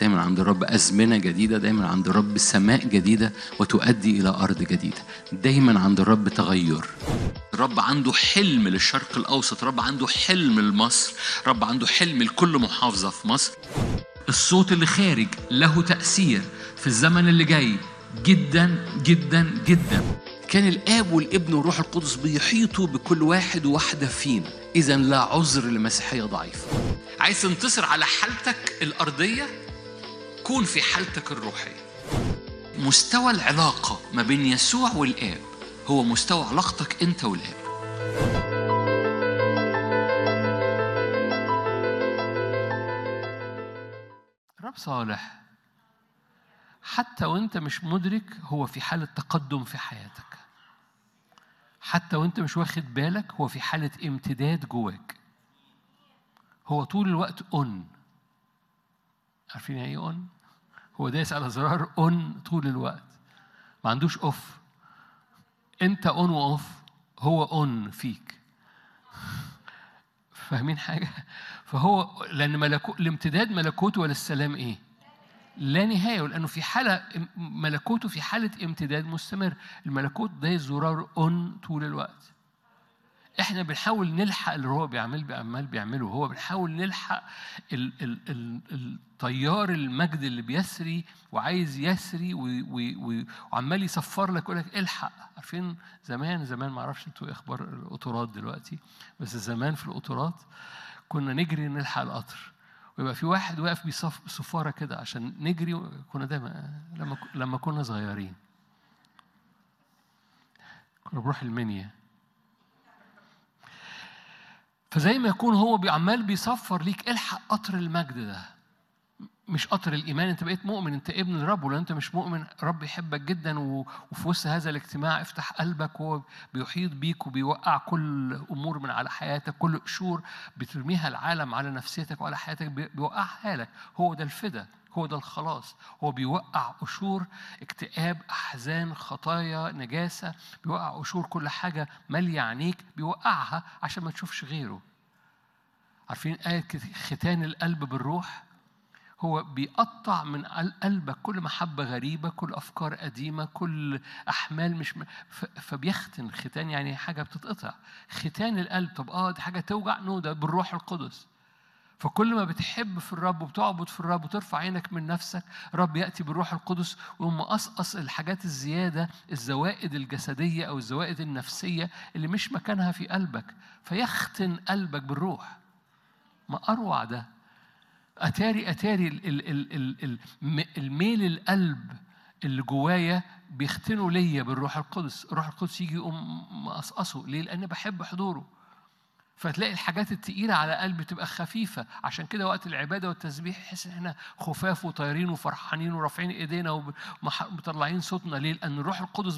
دايما عند الرب أزمنة جديدة دايما عند الرب سماء جديدة وتؤدي إلى أرض جديدة دايما عند الرب تغير الرب عنده حلم للشرق الأوسط الرب عنده حلم لمصر الرب عنده حلم لكل محافظة في مصر الصوت اللي خارج له تأثير في الزمن اللي جاي جدا جدا جدا كان الآب والابن والروح القدس بيحيطوا بكل واحد وواحدة فينا إذا لا عذر لمسيحية ضعيفة عايز تنتصر على حالتك الأرضية كون في حالتك الروحية مستوى العلاقة ما بين يسوع والآب هو مستوى علاقتك أنت والآب رب صالح حتى وانت مش مدرك هو في حالة تقدم في حياتك حتى وانت مش واخد بالك هو في حالة امتداد جواك هو طول الوقت اون عارفين يعني ايه اون هو دايس على زرار اون طول الوقت ما عندوش اوف انت اون واوف هو اون فيك فاهمين حاجه فهو لان ملكو الامتداد ملكوته وللسلام ايه لا نهايه لانه في حاله ملكوته في حاله امتداد مستمر الملكوت ده زرار اون طول الوقت احنا بنحاول نلحق اللي هو بيعمل بيعمل بيعمله هو بنحاول نلحق ال ال ال الطيار المجد اللي بيسري وعايز يسري وعمال يصفر لك يقول لك الحق عارفين زمان زمان ما اعرفش انتوا ايه اخبار القطارات دلوقتي بس زمان في القطارات كنا نجري نلحق القطر ويبقى في واحد واقف بيصف صفاره كده عشان نجري كنا دايما لما لما كنا صغيرين كنا بنروح المنيا فزي ما يكون هو عمال بيصفر ليك الحق قطر المجد ده مش قطر الايمان انت بقيت مؤمن انت ابن الرب ولو انت مش مؤمن رب يحبك جدا وفي وسط هذا الاجتماع افتح قلبك وهو بيحيط بيك وبيوقع كل امور من على حياتك كل قشور بترميها العالم على نفسيتك وعلى حياتك بيوقعها لك هو ده الفدا هو ده الخلاص هو بيوقع قشور اكتئاب احزان خطايا نجاسه بيوقع قشور كل حاجه ماليه عينيك بيوقعها عشان ما تشوفش غيره عارفين آية ختان القلب بالروح هو بيقطع من قلبك كل محبة غريبة كل أفكار قديمة كل أحمال مش م... ف... فبيختن ختان يعني حاجة بتتقطع ختان القلب طب اه دي حاجة توجع نو ده بالروح القدس فكل ما بتحب في الرب وبتعبد في الرب وترفع عينك من نفسك رب يأتي بالروح القدس ويقوم مقصقص الحاجات الزيادة الزوائد الجسدية أو الزوائد النفسية اللي مش مكانها في قلبك فيختن قلبك بالروح ما أروع ده أتاري أتاري ال ال ال ال الميل القلب اللي جوايا بيختنوا ليا بالروح القدس الروح القدس يجي يقوم مقصقصه ليه؟ لأن بحب حضوره فتلاقي الحاجات التقيلة على قلبي تبقى خفيفة عشان كده وقت العبادة والتسبيح يحس ان احنا خفاف وطايرين وفرحانين ورافعين ايدينا ومطلعين صوتنا ليه؟ لأن الروح القدس